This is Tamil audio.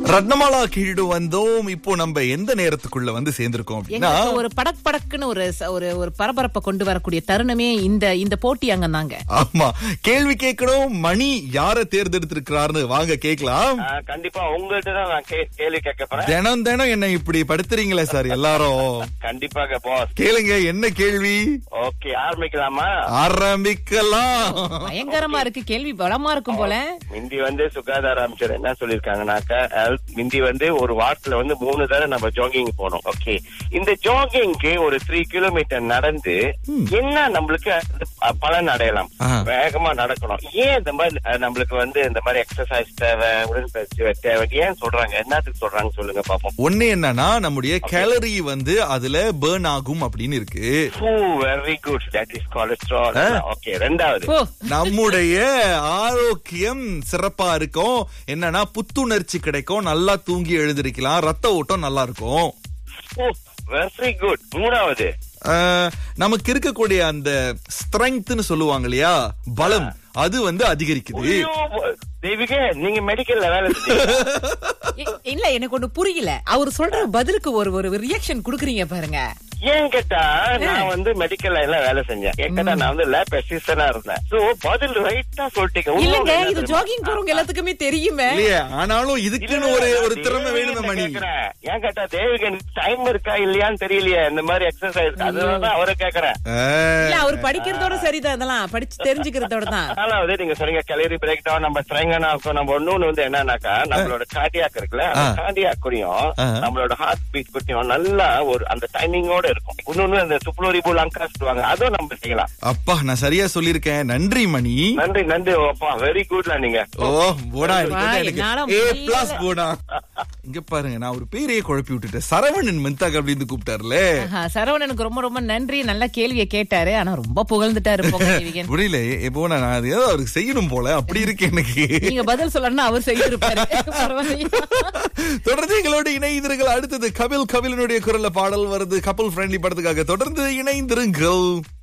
ரத்னமாலா கீழடு வந்தோம் இப்போ நம்ம எந்த நேரத்துக்குள்ள வந்து சேர்ந்திருக்கோம் அப்படின்னா எங்களுக்கு ஒரு படக் படக்குன்னு ஒரு ச- ஒரு ஒரு பரபரப்பை கொண்டு வரக்கூடிய தருணமே இந்த இந்த போட்டி அங்க தாங்க ஆமா கேள்வி கேட்கணும் மணி யார தேர்ந்தெடுத்திருக்கிறாருன்னு வாங்க கேட்கலாம் ஆ, கண்டிப்பா உங்கள்ட்ட தான் நான் கே- கேள்வி கேட்க போறேன் தினம் தினம் என்ன இப்படி படுத்துறீங்களே சார் எல்லாரும் கண்டிப்பாக பாஸ் கேளுங்க என்ன கேள்வி ஓகே ஆரம்பிக்கலாமா ஆரம்பிக்கலாம் பயங்கரமா இருக்கு கேள்வி பலமா இருக்கும் போல மிந்தி வந்து சுகாதார அமைச்சர் என்ன சொல்லிருக்காங்கனாக்கா health- மிந்தி வந்து ஒரு வாரத்துல வந்து மூணு தடவை நம்ம ஜாகிங் போனோம் ஓகே இந்த ஜாகிங்க்கு ஒரு த்ரீ கிலோமீட்டர் நடந்து என்ன நம்மளுக்கு அது ப- பலன் அடையலாம் ஆ. வேகமா நடக்கணும் ஏன் இந்த மாதிரி அஹ், நம்மளுக்கு வந்து இந்த மாதிரி எக்ஸசைஸ் தேவை உடற்பயிற்சி தேவை ஏன் சொல்றாங்க என்னத்துக்கு சொல்றாங்க சொல்லுங்க பாப்போம் ஒண்ணு என்னன்னா நம்முடைய கேலரி வந்து அதுல பேர்ன் ஆகும் அப்படின்னு இருக்கு very good that is cholesterol okay ரெண்டாவது ஓ நம்முடைய ஆரோக்கியம் சிறப்பா இருக்கும் என்னன்னா புத்துணர்ச்சி கிடைக்கும் நல்லா தூங்கி எழுந்திருக்கலாம் ரத்த ஓட்டம் நல்லா இருக்கும் வெரி குட் மூணாவது ஆஹ், நமக்கு இருக்கக்கூடிய அந்த ஸ்ட்ரெங்க்த்னு சொல்லுவாங்க இல்லையா பலம் அது வந்து அதிகரிக்குது ஐயோ, தேவிகே நீங்க மெடிக்கல்ல வேலை செஞ்சீங்க இ- இல்ல எனக்கு ஒண்ணு புரியல அவர் சொல்ற பதிலுக்கு ஒரு ஒரு ரியாக்ஷன் குடுக்குறீங்க பாருங்க ஏன் கேட்டா நான் வந்து மெடிக்கல் லைன்ல வேலை செஞ்சேன் ஏன் கேட்டா நான் வந்து லேப் அசிஸ்டன்டா இருந்தேன் சோ பதில் ரைட்டா சொல்லிட்டீங்க உண்மை இல்லங்க என்ன இது தெரியுமா? ஜாகிங் போறவங்க எல்லாத்துக்குமே தெரியுமே இல்லையே ஆனாலும் இதுக்குன்னு ஒரு இல்ல, ஒரு நான் திறமை வேணுமே தேவிகிட்ட மணி கேக்குறேன். ஏன் கேட்டா தேவிகன் டைம் இருக்கா இல்லையான்னு தெரியலையே இந்த மாதிரி எக்ஸசைஸ் அதுதான் அவரை கேக்குறேன் ஆஹ், இல்ல அவர் படிக்கிறதோட சரிதான் அதெல்லாம் படிச்சு தெரிஞ்சுக்கிறதோட தான் நாலாவது நீங்க சொன்னீங்க கலரி பிரேக் டவுன் நம்ம ஸ்ட்ரெங்கனா இருக்கும் நம்ம ஒண்ணு வந்து என்னன்னாக்கா நம்மளோட கார்டியாக் இருக்குல்ல ஆ. கார்டியாக் குடியும் ஆ. நம்மளோட ஹார்ட் பீட் குடியும் நல்லா ஒரு அந்த டைமிங்கோட இருக்கும் இன்னொன்னு அந்த சுப்ளோரிபு லங்கா சொல்லுவாங்க அதுவும் நம்ம செய்யலாம் அப்பா நான் சரியா சொல்லியிருக்கேன் நன்றி மணி நன்றி நன்றி அப்பா வெரி குட்ல நீங்க ஓ போடா வா, என்னால ஏ முடியல. பிளஸ் போடா இங்க பாருங்க நான் ஒரு பேரையே குழப்பி விட்டுட்டேன் சரவணன் மென்தாக் அப்படின்னு கூப்பிட்டாருல ஆஹா, சரவணனுக்கு ரொம்ப ரொம்ப நன்றி நல்ல கேள்வியை கேட்டாரு ஆனா ரொம்ப புகழ்ந்துட்டாரு போங்க தேவிகன். புரியல இப்போ நான் அது ஏதோ அவருக்கு செய்யணும் போல அப்படி இருக்கு எனக்கு நீங்க பதில் சொல்லணும்னா அவர் செய்திருப்பாரு பரவாயில்லையா? தொடர்ந்து எங்களோட இணைந்திருங்கள் அடுத்தது கபில் கபிலனுடைய குரல்ல பாடல் வருது கபில் ஃப்ரெண்ட்லி படத்துக்காக தொடர்ந்து இணைந்திருங்கள்